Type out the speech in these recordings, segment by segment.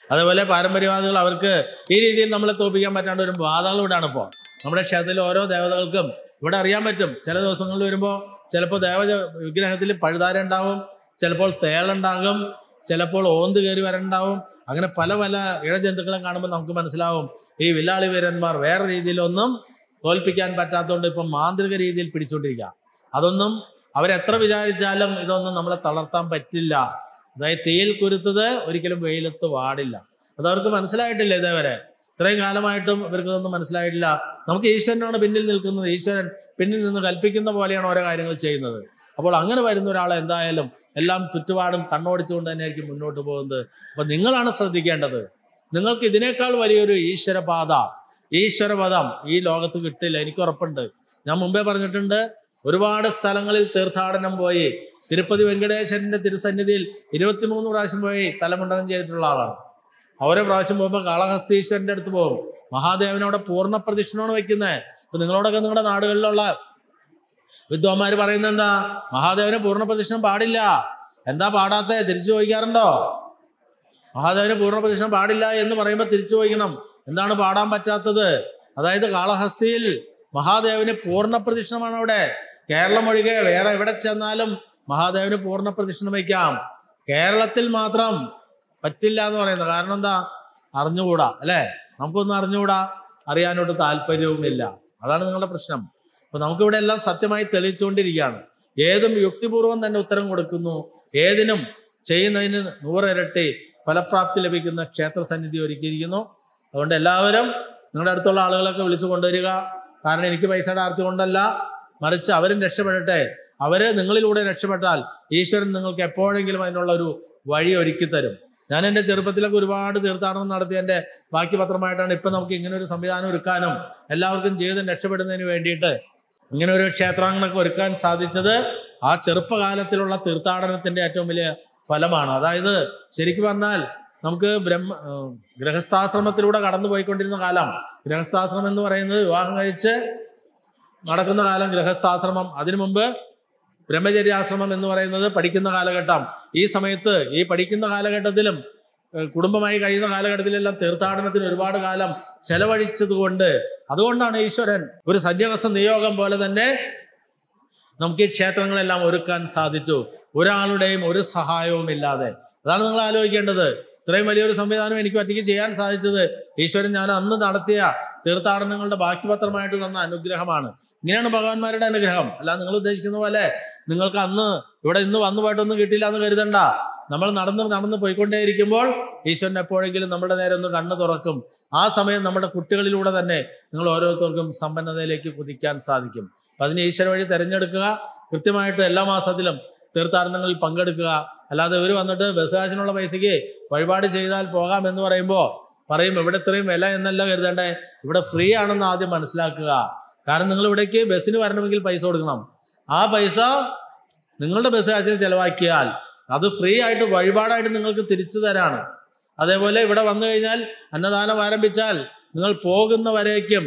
അതേപോലെ പാരമ്പര്യവാദികൾ അവർക്ക് ഈ രീതിയിൽ നമ്മളെ തോപ്പിക്കാൻ പറ്റാണ്ട് ഒരു വാദങ്ങൾ ഇവിടെയാണ് ഇപ്പോൾ നമ്മുടെ ക്ഷേത്രത്തിൽ ഓരോ ദേവതകൾക്കും ഇവിടെ അറിയാൻ പറ്റും ചില ദിവസങ്ങളിൽ വരുമ്പോൾ ചിലപ്പോൾ ദേവ വിഗ്രഹത്തിൽ പഴുതാര ഉണ്ടാവും ചിലപ്പോൾ തേളുണ്ടാകും ചിലപ്പോൾ ഓന്ത് കയറി വരണ്ടാവും അങ്ങനെ പല പല ഇഴജന്തുക്കളെ കാണുമ്പോൾ നമുക്ക് മനസ്സിലാവും ഈ വില്ലാളി വീരന്മാർ വേറെ രീതിയിലൊന്നും തോൽപ്പിക്കാൻ പറ്റാത്തതുകൊണ്ട് ഇപ്പം മാന്ത്രിക രീതിയിൽ പിടിച്ചുകൊണ്ടിരിക്കുക അതൊന്നും അവരെത്ര വിചാരിച്ചാലും ഇതൊന്നും നമ്മളെ തളർത്താൻ പറ്റില്ല അതായത് തീയിൽ കുരുത്തത് ഒരിക്കലും വെയിലത്ത് വാടില്ല അത് അവർക്ക് മനസ്സിലായിട്ടില്ല ഇതേവരെ ഇത്രയും കാലമായിട്ടും ഇവർക്ക് ഇതൊന്നും മനസ്സിലായിട്ടില്ല നമുക്ക് ഈശ്വരനാണ് പിന്നിൽ നിൽക്കുന്നത് ഈശ്വരൻ പിന്നിൽ നിന്ന് കൽപ്പിക്കുന്ന പോലെയാണ് ഓരോ കാര്യങ്ങൾ ചെയ്യുന്നത് അപ്പോൾ അങ്ങനെ വരുന്ന ഒരാൾ എന്തായാലും എല്ലാം ചുറ്റുപാടും കണ്ണോടിച്ചുകൊണ്ട് തന്നെയായിരിക്കും മുന്നോട്ട് പോകുന്നത് അപ്പൊ നിങ്ങളാണ് ശ്രദ്ധിക്കേണ്ടത് നിങ്ങൾക്ക് ഇതിനേക്കാൾ വലിയൊരു ഈശ്വരപാത ഈശ്വരപദം ഈ ലോകത്ത് കിട്ടില്ല എനിക്ക് ഉറപ്പുണ്ട് ഞാൻ മുമ്പേ പറഞ്ഞിട്ടുണ്ട് ഒരുപാട് സ്ഥലങ്ങളിൽ തീർത്ഥാടനം പോയി തിരുപ്പതി വെങ്കടേശ്വരന്റെ തിരുസന്നിധിയിൽ ഇരുപത്തിമൂന്ന് പ്രാവശ്യം പോയി തലമുണ്ടനം ചെയ്തിട്ടുള്ള ആളാണ് ഓരോ പ്രാവശ്യം പോകുമ്പോൾ കാളഹസ്തീശ്വരന്റെ അടുത്ത് പോകും മഹാദേവനോടെ പൂർണ്ണ പ്രദക്ഷിണമാണ് വെക്കുന്നത് ഇപ്പൊ നിങ്ങളോടൊക്കെ നിങ്ങളുടെ നാടുകളിലുള്ള വിദ്വാന്മാർ പറയുന്നത് എന്താ മഹാദേവന് പൂർണ്ണ പ്രദക്ഷിണം പാടില്ല എന്താ പാടാത്തെ തിരിച്ചു ചോദിക്കാറുണ്ടോ മഹാദേവന് പൂർണ്ണ പ്രദക്ഷിണം പാടില്ല എന്ന് പറയുമ്പോൾ തിരിച്ചു ചോദിക്കണം എന്താണ് പാടാൻ പറ്റാത്തത് അതായത് കാളഹസ്തിയിൽ മഹാദേവന് പൂർണ്ണ പ്രദക്ഷിണമാണ് അവിടെ കേരളം ഒഴികെ വേറെ എവിടെ ചെന്നാലും മഹാദേവന് പൂർണ്ണ പ്രദക്ഷിണം വയ്ക്കാം കേരളത്തിൽ മാത്രം പറ്റില്ല എന്ന് പറയുന്നത് കാരണം എന്താ അറിഞ്ഞുകൂടാ അല്ലേ നമുക്കൊന്നും അറിഞ്ഞുകൂടാ അറിയാനോട്ട് താല്പര്യവുമില്ല അതാണ് നിങ്ങളുടെ പ്രശ്നം അപ്പൊ നമുക്കിവിടെ എല്ലാം സത്യമായി തെളിയിച്ചുകൊണ്ടിരിക്കുകയാണ് ഏതും യുക്തിപൂർവം തന്നെ ഉത്തരം കൊടുക്കുന്നു ഏതിനും ചെയ്യുന്നതിന് നൂറിരട്ടി ഫലപ്രാപ്തി ലഭിക്കുന്ന ക്ഷേത്ര സന്നിധി ഒരുക്കിയിരിക്കുന്നു അതുകൊണ്ട് എല്ലാവരും നിങ്ങളുടെ അടുത്തുള്ള ആളുകളൊക്കെ വിളിച്ചു കൊണ്ടുവരിക കാരണം എനിക്ക് പൈസയുടെ ആർത്തി കൊണ്ടല്ല മറിച്ച് അവരും രക്ഷപ്പെടട്ടെ അവര് നിങ്ങളിലൂടെ രക്ഷപ്പെട്ടാൽ ഈശ്വരൻ നിങ്ങൾക്ക് എപ്പോഴെങ്കിലും അതിനുള്ള ഒരു വഴി ഒരുക്കി തരും ഞാൻ എൻ്റെ ചെറുപ്പത്തിലൊക്കെ ഒരുപാട് തീർത്ഥാടനം നടത്തി എൻ്റെ ബാക്കി പത്രമായിട്ടാണ് ഇപ്പം നമുക്ക് ഇങ്ങനെ ഒരു സംവിധാനം ഒരുക്കാനും എല്ലാവർക്കും ജീവിതം രക്ഷപ്പെടുന്നതിന് വേണ്ടിയിട്ട് ഇങ്ങനെ ഒരു ക്ഷേത്രാങ്കണമൊക്കെ ഒരുക്കാൻ സാധിച്ചത് ആ ചെറുപ്പകാലത്തിലുള്ള തീർത്ഥാടനത്തിന്റെ ഏറ്റവും വലിയ ഫലമാണ് അതായത് ശരിക്കും പറഞ്ഞാൽ നമുക്ക് ബ്രഹ്മ ഏഹ് ഗൃഹസ്ഥാശ്രമത്തിലൂടെ കടന്നു പോയിക്കൊണ്ടിരുന്ന കാലം ഗൃഹസ്ഥാശ്രമം എന്ന് പറയുന്നത് വിവാഹം കഴിച്ച് നടക്കുന്ന കാലം ഗൃഹസ്ഥാശ്രമം അതിനു മുമ്പ് ബ്രഹ്മചര്യാശ്രമം എന്ന് പറയുന്നത് പഠിക്കുന്ന കാലഘട്ടം ഈ സമയത്ത് ഈ പഠിക്കുന്ന കാലഘട്ടത്തിലും ഏഹ് കുടുംബമായി കഴിയുന്ന കാലഘട്ടത്തിലെല്ലാം തീർത്ഥാടനത്തിന് ഒരുപാട് കാലം ചെലവഴിച്ചതുകൊണ്ട് അതുകൊണ്ടാണ് ഈശ്വരൻ ഒരു സന്യാസ നിയോഗം പോലെ തന്നെ നമുക്ക് ഈ ക്ഷേത്രങ്ങളെല്ലാം ഒരുക്കാൻ സാധിച്ചു ഒരാളുടെയും ഒരു സഹായവും ഇല്ലാതെ അതാണ് നിങ്ങൾ ആലോചിക്കേണ്ടത് ഇത്രയും വലിയൊരു സംവിധാനം എനിക്ക് ഒറ്റയ്ക്ക് ചെയ്യാൻ സാധിച്ചത് ഈശ്വരൻ ഞാൻ അന്ന് നടത്തിയ തീർത്ഥാടനങ്ങളുടെ ബാക്കി പത്രമായിട്ട് തന്ന അനുഗ്രഹമാണ് ഇങ്ങനെയാണ് ഭഗവാന്മാരുടെ അനുഗ്രഹം അല്ല നിങ്ങൾ ഉദ്ദേശിക്കുന്ന പോലെ നിങ്ങൾക്ക് അന്ന് ഇവിടെ ഇന്ന് വന്നു പോയിട്ടൊന്നും കിട്ടില്ല എന്ന് കരുതണ്ട നമ്മൾ നടന്ന് നടന്ന് പോയിക്കൊണ്ടേയിരിക്കുമ്പോൾ ഈശ്വരൻ എപ്പോഴെങ്കിലും നമ്മുടെ നേരെ ഒന്ന് കണ്ണ് തുറക്കും ആ സമയം നമ്മുടെ കുട്ടികളിലൂടെ തന്നെ നിങ്ങൾ ഓരോരുത്തർക്കും സമ്പന്നതയിലേക്ക് കുതിക്കാൻ സാധിക്കും അപ്പം അതിന് ഈശ്വര വഴി തിരഞ്ഞെടുക്കുക കൃത്യമായിട്ട് എല്ലാ മാസത്തിലും തീർത്ഥാടനങ്ങളിൽ പങ്കെടുക്കുക അല്ലാതെ ഇവർ വന്നിട്ട് ബസ് കാശിനുള്ള പൈസയ്ക്ക് വഴിപാട് ചെയ്താൽ പോകാം എന്ന് പറയുമ്പോൾ പറയും ഇവിടെ ഇത്രയും വില എന്നല്ല കരുതണ്ടേ ഇവിടെ ഫ്രീ ആണെന്ന് ആദ്യം മനസ്സിലാക്കുക കാരണം നിങ്ങൾ ഇവിടേക്ക് ബസ്സിന് വരണമെങ്കിൽ പൈസ കൊടുക്കണം ആ പൈസ നിങ്ങളുടെ ബസ് കാശിന് ചെലവാക്കിയാൽ അത് ഫ്രീ ആയിട്ട് വഴിപാടായിട്ട് നിങ്ങൾക്ക് തിരിച്ചു തരാണ് അതേപോലെ ഇവിടെ വന്നു കഴിഞ്ഞാൽ അന്നദാനം ആരംഭിച്ചാൽ നിങ്ങൾ പോകുന്നവരേക്കും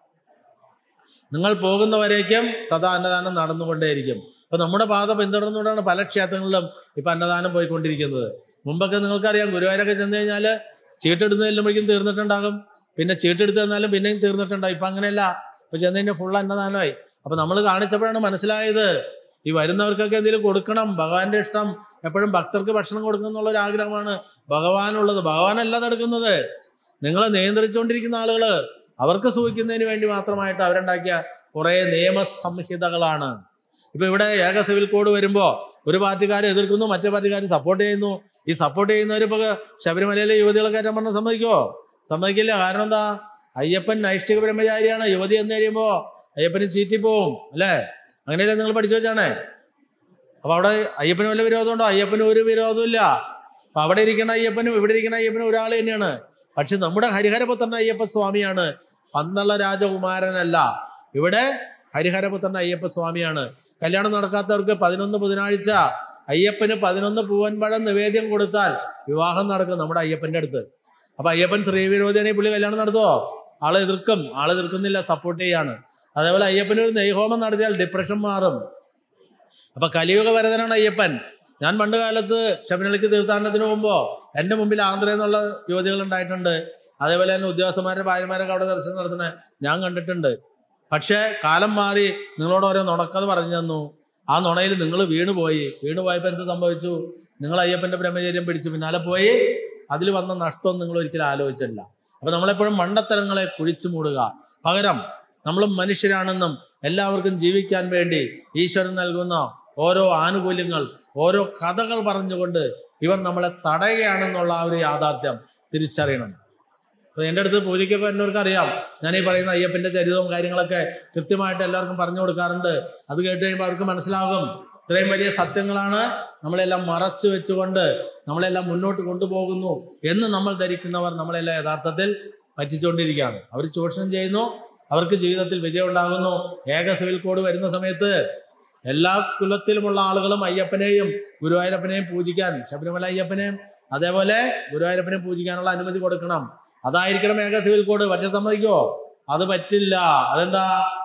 നിങ്ങൾ പോകുന്നവരേക്കും സദാ അന്നദാനം നടന്നുകൊണ്ടേയിരിക്കും അപ്പൊ നമ്മുടെ പാത പിന്തുടർന്നുകൊണ്ടാണ് പല ക്ഷേത്രങ്ങളിലും ഇപ്പൊ അന്നദാനം പോയിക്കൊണ്ടിരിക്കുന്നത് മുമ്പൊക്കെ നിങ്ങൾക്കറിയാം ഗുരുവായൂരൊക്കെ ചെന്ന് കഴിഞ്ഞാൽ ചീട്ടെടുത്ത് ചെല്ലുമ്പോഴേക്കും തീർന്നിട്ടുണ്ടാകും പിന്നെ ചീട്ടെടുത്ത് തന്നാലും പിന്നെയും തീർന്നിട്ടുണ്ടാവും ഇപ്പൊ അങ്ങനെയല്ല ഇപ്പൊ ചെന്ന് കഴിഞ്ഞാൽ ഫുൾ അന്നദാനമായി അപ്പൊ നമ്മൾ കാണിച്ചപ്പോഴാണ് മനസ്സിലായത് ഈ വരുന്നവർക്കൊക്കെ എന്തെങ്കിലും കൊടുക്കണം ഭഗവാന്റെ ഇഷ്ടം എപ്പോഴും ഭക്തർക്ക് ഭക്ഷണം കൊടുക്കണം എന്നുള്ള ഒരു ആഗ്രഹമാണ് ഭഗവാനുള്ളത് ഭഗവാനല്ല തടുക്കുന്നത് നിങ്ങളെ നിയന്ത്രിച്ചുകൊണ്ടിരിക്കുന്ന ആളുകള് അവർക്ക് സൂഹിക്കുന്നതിന് വേണ്ടി മാത്രമായിട്ട് അവരുണ്ടാക്കിയ കുറെ നിയമസംഹിതകളാണ് ഇപ്പൊ ഇവിടെ ഏക സിവിൽ കോഡ് വരുമ്പോ ഒരു പാർട്ടിക്കാർ എതിർക്കുന്നു മറ്റേ പാർട്ടിക്കാർ സപ്പോർട്ട് ചെയ്യുന്നു ഈ സപ്പോർട്ട് ചെയ്യുന്നവർ ഇപ്പൊ ശബരിമലയിലെ യുവതികളെ കയറ്റാൻ പറഞ്ഞാൽ സമ്മതിക്കോ സമ്മതിക്കില്ല കാരണം എന്താ അയ്യപ്പൻ നൈഷ്ഠിക ബ്രഹ്മചാരിയാണ് യുവതി എന്ന് കഴിയുമ്പോ അയ്യപ്പന് ചീറ്റി പോവും അല്ലേ അങ്ങനെയല്ലേ നിങ്ങൾ പഠിച്ചു വെച്ചാണേ അപ്പൊ അവിടെ അയ്യപ്പന് വല്ല വിരോധമുണ്ടോ അയ്യപ്പന് ഒരു വിരോധമില്ല അപ്പൊ അവിടെ ഇരിക്കുന്ന അയ്യപ്പനും ഇവിടെ ഇരിക്കുന്ന അയ്യപ്പനും ഒരാൾ തന്നെയാണ് പക്ഷെ നമ്മുടെ ഹരിഹരപുത്രൻ അയ്യപ്പ സ്വാമിയാണ് പന്തള രാജകുമാരനല്ല ഇവിടെ ഹരിഹരപുത്രൻ അയ്യപ്പ സ്വാമിയാണ് കല്യാണം നടക്കാത്തവർക്ക് പതിനൊന്ന് ബുധനാഴ്ച അയ്യപ്പന് പതിനൊന്ന് പൂവൻപഴം നിവേദ്യം കൊടുത്താൽ വിവാഹം നടക്കും നമ്മുടെ അയ്യപ്പന്റെ അടുത്ത് അപ്പൊ അയ്യപ്പൻ സ്ത്രീവിരോധിയാണെങ്കിൽ പുള്ളി കല്യാണം നടത്തുവോ ആളെ എതിർക്കും ആളെ എതിർക്കുന്നില്ല സപ്പോർട്ട് ചെയ്യാണ് അതേപോലെ അയ്യപ്പന് ഒരു നെയ്ഹോമം നടത്തിയാൽ ഡിപ്രഷൻ മാറും അപ്പൊ കലിയുഗ വരതനാണ് അയ്യപ്പൻ ഞാൻ പണ്ട് കാലത്ത് ശബരിമലയ്ക്ക് തീർത്ഥാടനത്തിന് പോകുമ്പോൾ എൻ്റെ മുമ്പിൽ ആന്ധ്രയിൽ നിന്നുള്ള യുവതികൾ ഉണ്ടായിട്ടുണ്ട് അതേപോലെ തന്നെ ഉദ്യോഗസ്ഥന്മാരുടെ ഭാര്യമാരൊക്കെ അവിടെ ദർശനം നടത്തുന്നത് ഞാൻ കണ്ടിട്ടുണ്ട് പക്ഷേ കാലം മാറി നിങ്ങളോട് ഓരോ നുണക്കഥ പറഞ്ഞു തന്നു ആ നുണയിൽ നിങ്ങൾ വീണു പോയി വീണു പോയപ്പോൾ എന്ത് സംഭവിച്ചു നിങ്ങൾ അയ്യപ്പന്റെ ബ്രഹ്മചര്യം പിടിച്ചു പിന്നാലെ പോയി അതിൽ വന്ന നഷ്ടം നിങ്ങൾ ഒരിക്കലും ആലോചിച്ചില്ല അപ്പൊ നമ്മളെപ്പോഴും മണ്ടത്തരങ്ങളെ കുഴിച്ചു മൂടുക പകരം നമ്മൾ മനുഷ്യരാണെന്നും എല്ലാവർക്കും ജീവിക്കാൻ വേണ്ടി ഈശ്വരൻ നൽകുന്ന ഓരോ ആനുകൂല്യങ്ങൾ ഓരോ കഥകൾ പറഞ്ഞുകൊണ്ട് ഇവർ നമ്മളെ തടയുകയാണെന്നുള്ള ആ ഒരു യാഥാർത്ഥ്യം തിരിച്ചറിയണം അപ്പൊ എൻ്റെ അടുത്ത് പൂജയ്ക്കൊക്കെ എന്നവർക്ക് അറിയാം ഞാൻ ഈ പറയുന്ന അയ്യപ്പന്റെ ചരിത്രവും കാര്യങ്ങളൊക്കെ കൃത്യമായിട്ട് എല്ലാവർക്കും പറഞ്ഞു കൊടുക്കാറുണ്ട് അത് കേട്ട് കഴിയുമ്പോൾ അവർക്ക് മനസ്സിലാകും ഇത്രയും വലിയ സത്യങ്ങളാണ് നമ്മളെല്ലാം മറച്ചു വെച്ചുകൊണ്ട് നമ്മളെല്ലാം മുന്നോട്ട് കൊണ്ടുപോകുന്നു എന്ന് നമ്മൾ ധരിക്കുന്നവർ നമ്മളെല്ലാം യഥാർത്ഥത്തിൽ പറ്റിച്ചുകൊണ്ടിരിക്കുകയാണ് അവർ ചൂഷണം ചെയ്യുന്നു അവർക്ക് ജീവിതത്തിൽ വിജയം ഉണ്ടാകുന്നു ഏക സിവിൽ കോഡ് വരുന്ന സമയത്ത് എല്ലാ കുലത്തിലുമുള്ള ആളുകളും അയ്യപ്പനെയും ഗുരുവായൂരപ്പനെയും പൂജിക്കാൻ ശബരിമല അയ്യപ്പനെയും അതേപോലെ ഗുരുവായൂരപ്പനെയും പൂജിക്കാനുള്ള അനുമതി കൊടുക്കണം അതായിരിക്കണം ഏക സിവിൽ കോഡ് പക്ഷെ സമ്മതിക്കോ അത് പറ്റില്ല അതെന്താ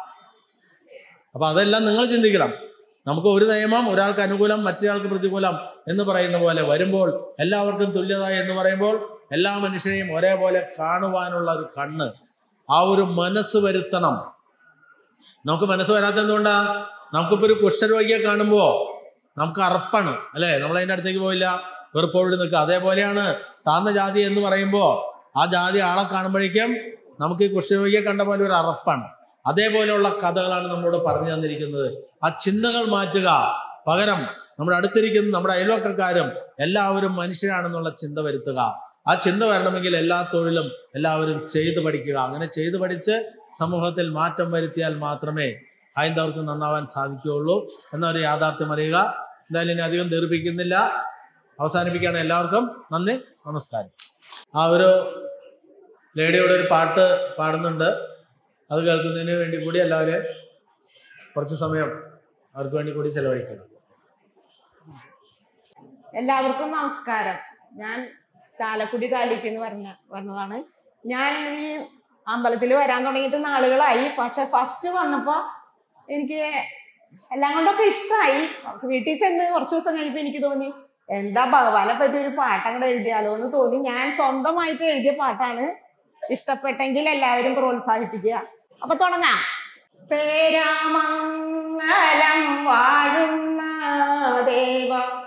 അപ്പൊ അതെല്ലാം നിങ്ങൾ ചിന്തിക്കണം നമുക്ക് ഒരു നിയമം ഒരാൾക്ക് അനുകൂലം മറ്റൊരാൾക്ക് പ്രതികൂലം എന്ന് പറയുന്ന പോലെ വരുമ്പോൾ എല്ലാവർക്കും തുല്യത എന്ന് പറയുമ്പോൾ എല്ലാ മനുഷ്യരെയും ഒരേപോലെ കാണുവാനുള്ള ഒരു കണ്ണ് ആ ഒരു മനസ്സ് വരുത്തണം നമുക്ക് മനസ്സ് വരാത്ത എന്തുകൊണ്ടാ നമുക്കിപ്പോ ഒരു കുഷ്ഠരോഗിയെ കാണുമ്പോ നമുക്ക് അറപ്പാണ് അല്ലെ നമ്മൾ അതിന്റെ അടുത്തേക്ക് പോയില്ല വെറുപ്പോട് നിൽക്കുക അതേപോലെയാണ് താന്ന ജാതി എന്ന് പറയുമ്പോൾ ആ ജാതി ആളെ കാണുമ്പോഴേക്കും നമുക്ക് ഈ കുഷ്ഠരോഗിയെ കണ്ട പോലെ ഒരു അറപ്പാണ് അതേപോലെയുള്ള കഥകളാണ് നമ്മളോട് പറഞ്ഞു തന്നിരിക്കുന്നത് ആ ചിന്തകൾ മാറ്റുക പകരം നമ്മുടെ അടുത്തിരിക്കുന്ന നമ്മുടെ അയൽവക്കക്കാരും എല്ലാവരും മനുഷ്യരാണെന്നുള്ള ചിന്ത വരുത്തുക ആ ചിന്ത വരണമെങ്കിൽ എല്ലാ തൊഴിലും എല്ലാവരും ചെയ്തു പഠിക്കുക അങ്ങനെ ചെയ്തു പഠിച്ച് സമൂഹത്തിൽ മാറ്റം വരുത്തിയാൽ മാത്രമേ ഹൈന്ദവർക്ക് നന്നാവാൻ സാധിക്കുകയുള്ളൂ എന്നൊരു യാഥാർത്ഥ്യം അറിയുക എന്തായാലും ഇനി അധികം ദീർഘിപ്പിക്കുന്നില്ല അവസാനിപ്പിക്കുകയാണ് എല്ലാവർക്കും നന്ദി നമസ്കാരം ആ ഒരു ലേഡിയുടെ ഒരു പാട്ട് പാടുന്നുണ്ട് അത് കേൾക്കുന്നതിന് വേണ്ടി കൂടി എല്ലാവരും കുറച്ച് സമയം അവർക്ക് വേണ്ടി കൂടി ചെലവഴിക്കണം എല്ലാവർക്കും നമസ്കാരം ഞാൻ ചാലക്കുടി താലൂക്കിൽ നിന്ന് പറഞ്ഞ വന്നതാണ് ഞാൻ ഈ അമ്പലത്തിൽ വരാൻ തുടങ്ങിയിട്ട് നാളുകളായി പക്ഷെ ഫസ്റ്റ് വന്നപ്പോൾ എനിക്ക് എല്ലാം കൊണ്ടൊക്കെ ഇഷ്ടമായി വീട്ടിൽ ചെന്ന് കുറച്ച് ദിവസം കഴിഞ്ഞപ്പോൾ എനിക്ക് തോന്നി എന്താ ഭഗവാനെ പറ്റി ഒരു പാട്ട് അങ്ങോട്ട് എഴുതിയാലോ എന്ന് തോന്നി ഞാൻ സ്വന്തമായിട്ട് എഴുതിയ പാട്ടാണ് ഇഷ്ടപ്പെട്ടെങ്കിൽ എല്ലാവരും പ്രോത്സാഹിപ്പിക്കുക അപ്പൊ തുടങ്ങാം പേരാമംഗലം വാഴുന്ന ദേവ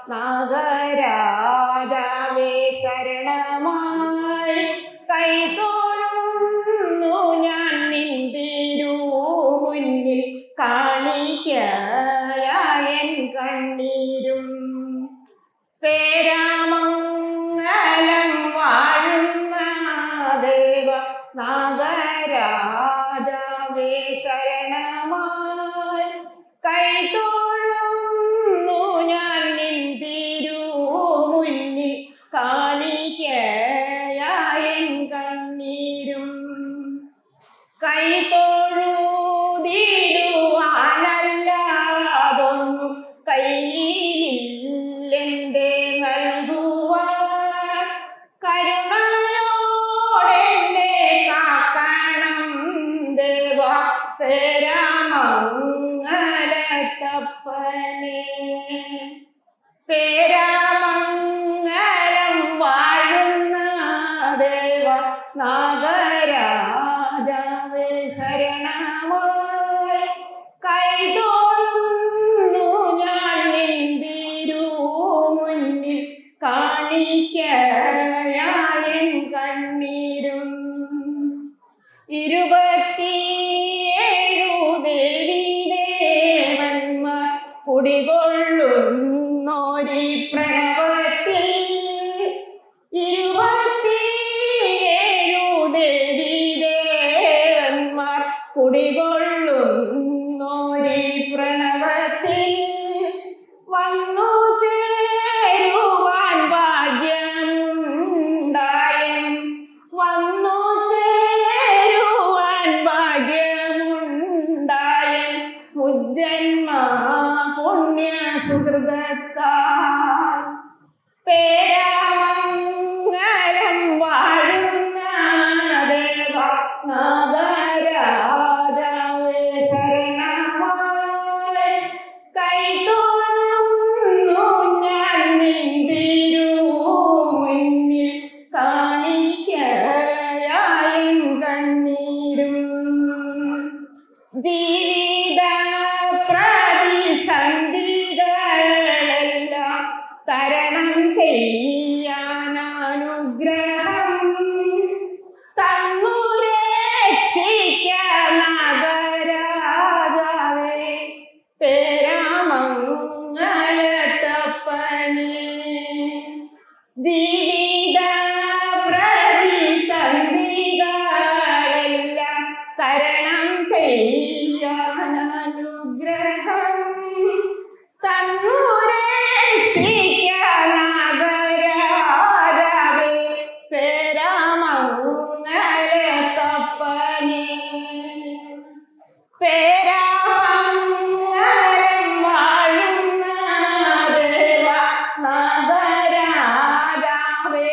നാഗരാജാവേ ശരണമായി കൈതൊഴുന്നു ഞാൻ നിന്തിരു മുന്നിൽ കാണിക്കയായൻ കണ്ണീരും പേരാമംഗലം വാഴുന്ന ദേവ നാഗരാജാവേ ശരണമായി കൈതൊഴുന്നു ഞാൻ നിന്തിരു മുന്നിൽ കാണിക്കയായൻ കണ്ണീരും കൈതൊഴുതിടുവാനല്ലാതൊന്നും കയ്യിലില്ലെന്റെ നൽകുവാൻ കരുണയോടെന്നെ കാക്കണം ദേവ പേരാമംഗലത്തപ്പനെ പേരാമംഗലം വാഴുന്ന ദേവ നാഗരാജാവേ ശരണമായി കൈതൊഴുന്നു ഞാൻ നിന്തിരു മുന്നിൽ കാണിക്കയായൻ കണ്ണീരും ഇരുപത്തിയേഴു ദേവി ദേവന്മാർ കുടികൊള്ളുന്നോരി പ്രണവത്തിൽ ഇരുപത്തിയേഴു ദേവി ദേവന്മാർ കുടികൊള്ളുന്നോരി പ്രണവത്തിൽ വന്നു ചേരുവാൻ ഭാഗ്യമുണ്ടായും വന്നു ചേരുവാൻ ഭാഗ്യമുണ്ടായും മുജ്ജന്മ പുണ്യ സുഹൃതത്താൽ പേരാമംഗലം വാഴുന്ന ദേവ നാഗരാജാവേ ശരണമായി കൈതൊഴുന്നു ഞാൻ ചെയ്യാൻ അനുഗ്രഹം തന്നു രക്ഷിക്കാൻ നഗരാജാവേ പേരാമംഗലത്തപ്പനേ ജീവിത പ്രതിസന്ധികളെല്ലാം തരണം ചെയ്യാൻ അനുഗ്രഹം തന്നു രക്ഷിക്കാൻ നഗരാജാവേ പേരാമംഗലത്തപ്പനേ പേരാമംഗലം വാഴുന്ന ദേവ നഗരാജാവേ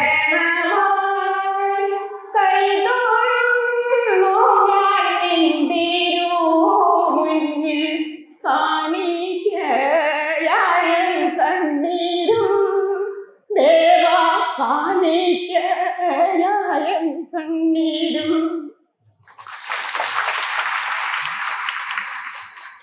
ശരണമായി കൈതൊഴുന്നു ഞാൻ നിന്തിരുമുന്നിൽ കാണിക്കയായും കണ്ണീരും ദേവ കാണിക്കയായും കണ്ണീരും